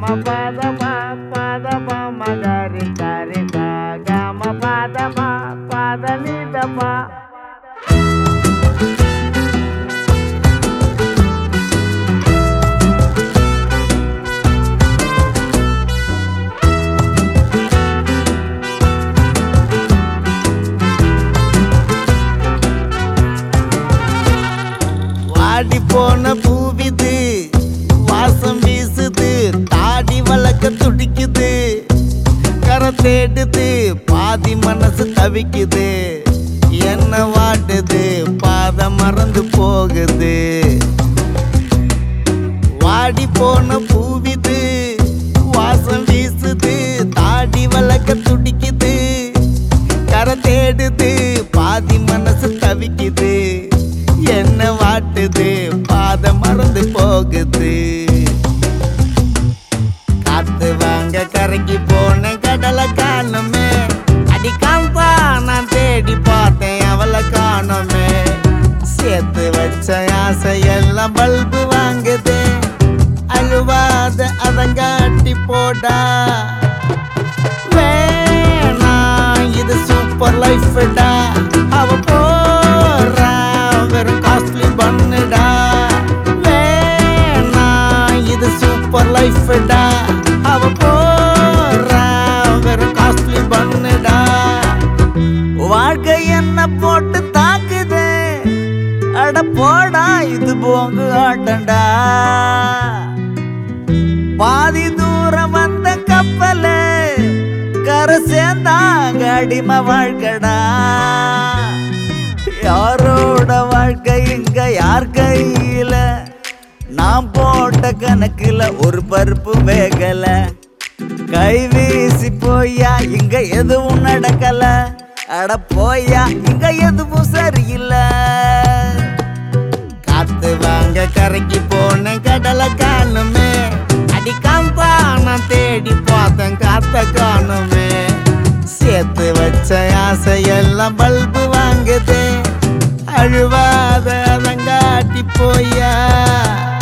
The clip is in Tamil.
பத ப பத ப மகரி கரி ச கம பத ப பத நித ப வாடி போன பூவிது வாசம் வீசுது தாடி வளர்க்க துடிக்குது கரை தேடுது பாதி மனசு தவிக்குது என்ன வாட்டுது பாத மறந்து போகுது வாடி போன பூவிது வாசம் வீசுது தாடி வளர்க்க துடிக்குது கரை தேடுது பாதி மனசு தவிக்குது என்ன வாட்டுது பாத மறந்து போகுது காத்து வாங்க கரைக்கு போன கடலை காணுமே அடி காம்பா நான் தேடி பார்த்தேன் அவளை காணுமே சேர்த்து வச்ச ஆசையெல்லாம் பல்பு வாங்குது அழுவாத அதங்காட்டி போடா வேணாம் இது சூப்பர் லைஃப்டா அவ போறா வெறும் காஸ்ட்லி பண்ணுடா வேணாம் இது சூப்பர் லைஃப்டா அவ போறா வெறும் காஸ்ட்லி பண்ணுடா வாழ்க்கை என்ன போட்டு தாக்குது அட போடா இது போங்கு ஆட்டண்டா பாதி தூரம் வந்த கப்பல கரை சேர்ந்தாங்க அடிமை வாழ்க்கடா யாரோட வாழ்க்கை இங்க யார் கையில நான் போட்ட கணக்குல ஒரு பருப்பு வேகல கை வீசி போயா இங்க எதுவும் நடக்கல அட போயா இங்க எதுவும் சரியில்லை காத்து வாங்க கரைக்கு போன கடலை காணுமே அடி காம்பா நான் தேடி பார்த்தேன் காத்த காணுமே சேர்த்து வச்ச ஆசையெல்லாம் பல்பு வாங்குது அழுவாத அதங்காட்டி போயா